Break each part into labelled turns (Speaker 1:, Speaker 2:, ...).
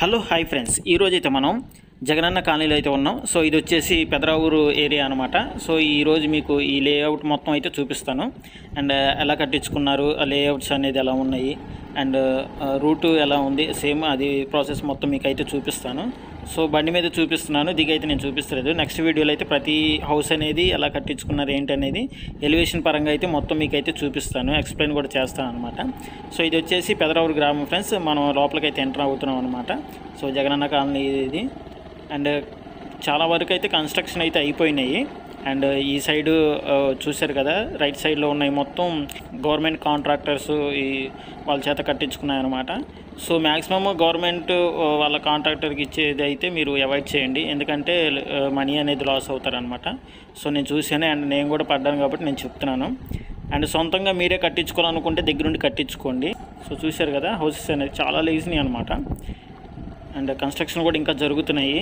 Speaker 1: hello hi friends ఈరోజు అయితే మనం జగనన్న కాలనీలో అయితే ఉన్నాం సో ఇది వచ్చేసి పెదరావూరు ఏరియా అనమాట సో ఈరోజు మీకు ఈ లేఅవుట్ మొత్తం అయితే చూపిస్తాను అండ్ ఎలా కట్టించుకున్నారు ఆ లేఅవుట్స్ అనేది ఎలా ఉన్నాయి అండ్ రూటు ఎలా ఉంది సేమ్ అది ప్రాసెస్ మొత్తం మీకు అయితే చూపిస్తాను సో బండి మీద చూపిస్తున్నాను దిగైతే నేను చూపిస్తలేదు నెక్స్ట్ వీడియోలో అయితే ప్రతి హౌస్ అనేది ఎలా కట్టించుకున్నారు ఏంటి అనేది ఎలివేషన్ పరంగా అయితే మొత్తం మీకు అయితే చూపిస్తాను ఎక్స్ప్లెయిన్ కూడా చేస్తాను అనమాట సో ఇది వచ్చేసి పెదరావూరు గ్రామం ఫ్రెండ్స్ మనం లోపలికి అయితే ఎంటర్ అవుతున్నాం అనమాట సో జగనన్న కాలనీ ఇది అండ్ చాలా వరకు అయితే కన్స్ట్రక్షన్ అయితే అయిపోయినాయి అండ్ ఈ సైడ్ చూశారు కదా రైట్ సైడ్లో ఉన్నాయి మొత్తం గవర్నమెంట్ కాంట్రాక్టర్స్ ఈ వాళ్ళ చేత కట్టించుకున్నాయి అనమాట సో మ్యాక్సిమమ్ గవర్నమెంట్ వాళ్ళ కాంట్రాక్టర్కి ఇచ్చేది అయితే మీరు అవాయిడ్ చేయండి ఎందుకంటే మనీ అనేది లాస్ అవుతారనమాట సో నేను చూశాను అండ్ నేను కూడా పడ్డాను కాబట్టి నేను చెప్తున్నాను అండ్ సొంతంగా మీరే కట్టించుకోవాలనుకుంటే దగ్గరుండి కట్టించుకోండి సో చూశారు కదా హౌసెస్ అనేది చాలా లేజినాయి అనమాట అండ్ కన్స్ట్రక్షన్ కూడా ఇంకా జరుగుతున్నాయి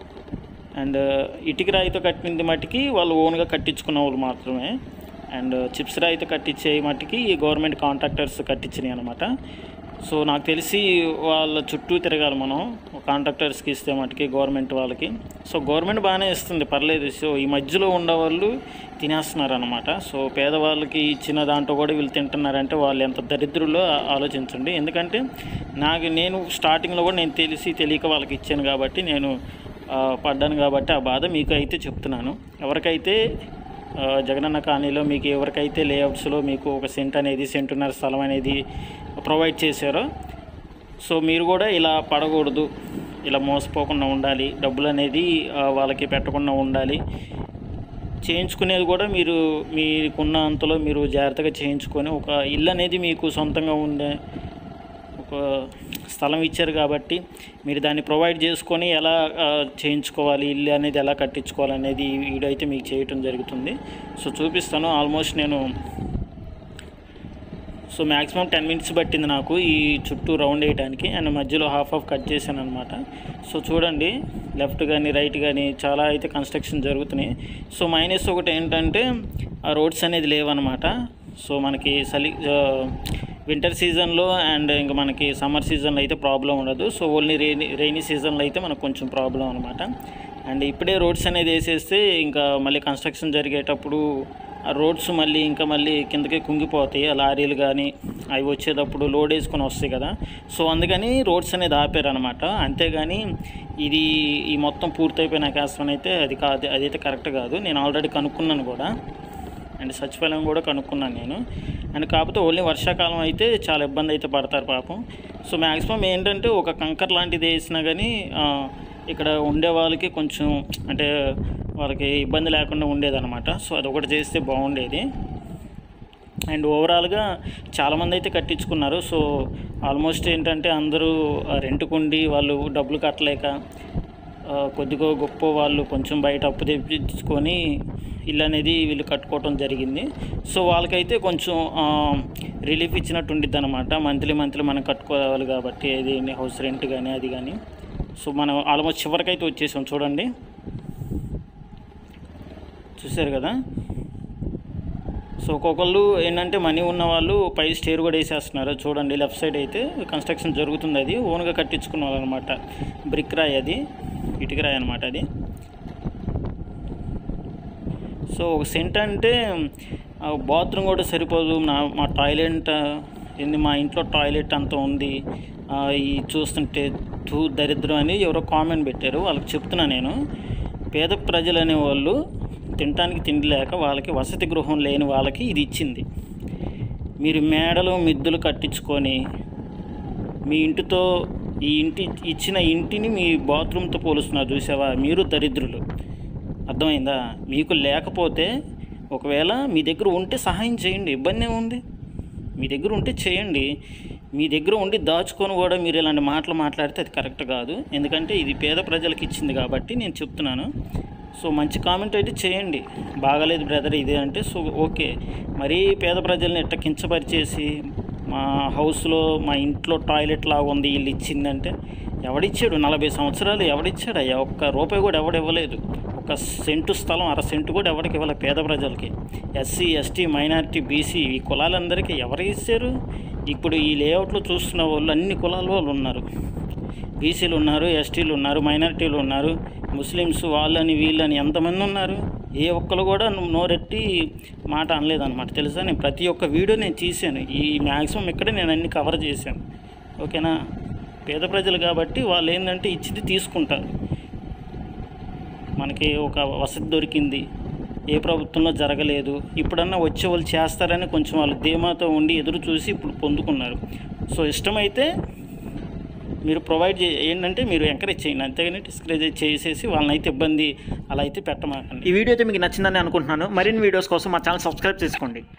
Speaker 1: అండ్ ఇటుక రాయితో కట్టింది మట్టికి వాళ్ళు ఓన్గా కట్టించుకున్న వాళ్ళు మాత్రమే అండ్ చిప్స్ రాయితో కట్టించే మట్టికి ఈ గవర్నమెంట్ కాంట్రాక్టర్స్ కట్టించినాయి అనమాట సో నాకు తెలిసి వాళ్ళ చుట్టూ తిరగాలి మనం కాంట్రాక్టర్స్కి ఇస్తే మటుకి గవర్నమెంట్ వాళ్ళకి సో గవర్నమెంట్ బాగానే ఇస్తుంది పర్లేదు సో ఈ మధ్యలో ఉండేవాళ్ళు తినేస్తున్నారు అనమాట సో పేదవాళ్ళకి ఇచ్చిన దాంట్లో కూడా వీళ్ళు తింటున్నారంటే వాళ్ళు ఎంత దరిద్రులో ఆలోచించండి ఎందుకంటే నాకు నేను స్టార్టింగ్లో కూడా నేను తెలిసి తెలియక వాళ్ళకి ఇచ్చాను కాబట్టి నేను ఆ, పడ్డాను కాబట్టి ఆ బాధ మీకు అయితే చెప్తున్నాను ఎవరికైతే ఆ, జగనన్న కాలనీలో మీకు ఎవరికైతే లేఅవుట్స్లో మీకు ఒక సెంట్ అనేది సెంటున్నర స్థలం అనేది ప్రొవైడ్ చేశారో సో మీరు కూడా ఇలా పడకూడదు ఇలా మోసపోకుండా ఉండాలి డబ్బులు అనేది ఆ, వాళ్ళకి పెట్టకుండా ఉండాలి చేయించుకునేది కూడా మీరు మీకున్న అంతలో మీరు జాగ్రత్తగా చేయించుకొని ఒక ఇల్లు అనేది మీకు సొంతంగా ఉండే ఒక స్థలం ఇచ్చారు కాబట్టి మీరు దాన్ని ప్రొవైడ్ చేసుకొని ఎలా ఆ, చేయించుకోవాలి ఇల్లు అనేది ఎలా కట్టించుకోవాలి అనేది ఈ వీడియో అయితే మీకు చేయటం జరుగుతుంది సో చూపిస్తాను ఆల్మోస్ట్ నేను సో మ్యాక్సిమం టెన్ మినిట్స్ పట్టింది నాకు ఈ చుట్టూ రౌండ్ వేయడానికి అండ్ మధ్యలో హాఫ్ ఆఫ్ కట్ చేశాను అనమాట సో చూడండి లెఫ్ట్ కానీ రైట్ కానీ చాలా అయితే కన్స్ట్రక్షన్ జరుగుతున్నాయి సో మైనస్ ఒకటి ఏంటంటే ఆ రోడ్స్ అనేది లేవన్నమాట సో మనకి చలి వింటర్ సీజన్లో అండ్ ఇంకా మనకి సమ్మర్ సీజన్లో అయితే ప్రాబ్లం ఉండదు సో ఓన్లీ రెయినీ రెయినీ సీజన్లో అయితే మనకు కొంచెం ప్రాబ్లం అనమాట అండ్ ఇప్పుడే రోడ్స్ అనేది వేసేస్తే ఇంకా మళ్ళీ కన్స్ట్రక్షన్ జరిగేటప్పుడు ఆ రోడ్స్ మళ్ళీ ఇంకా మళ్ళీ కిందకి కుంగిపోతాయి ఆ లారీలు కానీ అవి వచ్చేటప్పుడు లోడ్ వేసుకొని వస్తాయి కదా సో అందుకని రోడ్స్ అనేది ఆపారనమాట అంతేగాని ఇది ఈ మొత్తం పూర్తయిపోయిన వేస్తామని అయితే అది కాదు అదైతే కరెక్ట్ కాదు నేను ఆల్రెడీ కనుక్కున్నాను కూడా అండ్ సచివాలయం కూడా కనుక్కున్నాను నేను అండ్ కాకపోతే ఓన్లీ వర్షాకాలం అయితే చాలా ఇబ్బంది అయితే పడతారు పాపం సో మ్యాక్సిమం ఏంటంటే ఒక కంకర్ లాంటిది వేసినా కానీ ఆ, ఇక్కడ ఉండే వాళ్ళకి కొంచెం అంటే వాళ్ళకి ఇబ్బంది లేకుండా ఉండేదన్నమాట సో అదొకటి చేస్తే బాగుండేది అండ్ ఓవరాల్గా చాలామంది అయితే కట్టించుకున్నారు సో ఆల్మోస్ట్ ఏంటంటే అందరూ రెంట్కుండి వాళ్ళు డబ్బులు కట్టలేక ఆ, కొద్దిగా గొప్ప వాళ్ళు కొంచెం బయట అప్పు తెప్పించుకొని ఇల్లు అనేది వీళ్ళు కట్టుకోవటం జరిగింది సో వాళ్ళకైతే కొంచెం రిలీఫ్ ఇచ్చినట్టు ఉండిద్ది అనమాట మంత్లీ మంత్లీ మనం కట్టుకోవాలి కాబట్టి ఏది హౌస్ రెంట్ కానీ అది కానీ సో మనం ఆల్మోస్ట్ చివరికైతే వచ్చేసాం చూడండి చూశారు కదా సో ఒక్కొక్కళ్ళు ఏంటంటే మనీ ఉన్న వాళ్ళు పై స్టేర్ కూడా వేసేస్తున్నారు చూడండి లెఫ్ట్ సైడ్ అయితే కన్స్ట్రక్షన్ జరుగుతుంది అది ఓన్గా కట్టించుకున్న వాళ్ళు అనమాట బ్రిక్ రాయి అది ఇటుక రాయి అనమాట అది సో ఒక సెంట్ అంటే బాత్రూమ్ కూడా సరిపోదు నా మా టాయిలెట్ ఏంది మా ఇంట్లో టాయిలెట్ అంత ఉంది ఆ, ఈ చూస్తుంటే తూ దరిద్రం అని ఎవరో కామెంట్ పెట్టారు వాళ్ళకి చెప్తున్నా నేను పేద ప్రజలు అనేవాళ్ళు తినటానికి తిండి లేక వాళ్ళకి వసతి గృహం లేని వాళ్ళకి ఇది ఇచ్చింది మీరు మేడలు మిద్దులు కట్టించుకొని మీ ఇంటితో ఈ ఇంటి ఇచ్చిన ఇంటిని మీ బాత్రూమ్తో పోలుస్తున్నారు చూసావా మీరు దరిద్రులు అర్థమైందా మీకు లేకపోతే ఒకవేళ మీ దగ్గర ఉంటే సహాయం చేయండి ఇబ్బంది ఏముంది మీ దగ్గర ఉంటే చేయండి మీ దగ్గర ఉండి దాచుకొని కూడా మీరు ఇలాంటి మాటలు మాట్లాడితే అది కరెక్ట్ కాదు ఎందుకంటే ఇది పేద ప్రజలకు ఇచ్చింది కాబట్టి నేను చెప్తున్నాను సో మంచి కామెంట్ అయితే చేయండి బాగాలేదు బ్రదర్ ఇది అంటే సో ఓకే మరీ పేద ప్రజల్ని ఎట్ట కించపరిచేసి మా హౌస్లో మా ఇంట్లో టాయిలెట్ లాగా ఉంది వీళ్ళు ఇచ్చిందంటే ఎవడిచ్చాడు నలభై సంవత్సరాలు ఎవడిచ్చాడు అయ్యా ఒక్క రూపాయి కూడా ఎవడు ఇవ్వలేదు ఒక సెంటు స్థలం అర సెంటు కూడా ఎవరికి ఇవ్వలే పేద ప్రజలకి ఎస్సీ ఎస్టీ మైనారిటీ బీసీ ఈ కులాలందరికీ ఎవరు ఇచ్చారు ఇప్పుడు ఈ లేఅవుట్లో చూస్తున్న వాళ్ళు అన్ని కులాల వాళ్ళు ఉన్నారు బీసీలు ఉన్నారు ఎస్టీలు ఉన్నారు మైనారిటీలు ఉన్నారు ముస్లిమ్స్ వాళ్ళని వీళ్ళని ఎంతమంది ఉన్నారు ఏ ఒక్కరు కూడా నువ్వు నోరెట్టి మాట అనలేదన్నమాట తెలుసా నేను ప్రతి ఒక్క వీడియో నేను తీసాను ఈ మ్యాక్సిమం ఇక్కడే నేను అన్ని కవర్ చేశాను ఓకేనా పేద ప్రజలు కాబట్టి వాళ్ళు ఏంటంటే ఇచ్చింది తీసుకుంటారు మనకి ఒక వసతి దొరికింది ఏ ప్రభుత్వంలో జరగలేదు ఇప్పుడన్నా వచ్చే వాళ్ళు చేస్తారని కొంచెం వాళ్ళు ధీమాతో ఉండి ఎదురు చూసి ఇప్పుడు పొందుకున్నారు సో ఇష్టమైతే మీరు ప్రొవైడ్ చే ఏంటంటే మీరు ఎంకరేజ్ చేయండి అంతేగాని డిస్కరేజ్ చేసేసి వాళ్ళని అయితే ఇబ్బంది అలా అయితే పెట్టమాకండి ఈ వీడియో అయితే మీకు నచ్చిందని అనుకుంటున్నాను మరిన్ని వీడియోస్ కోసం మా ఛానల్ సబ్స్క్రైబ్ చేసుకోండి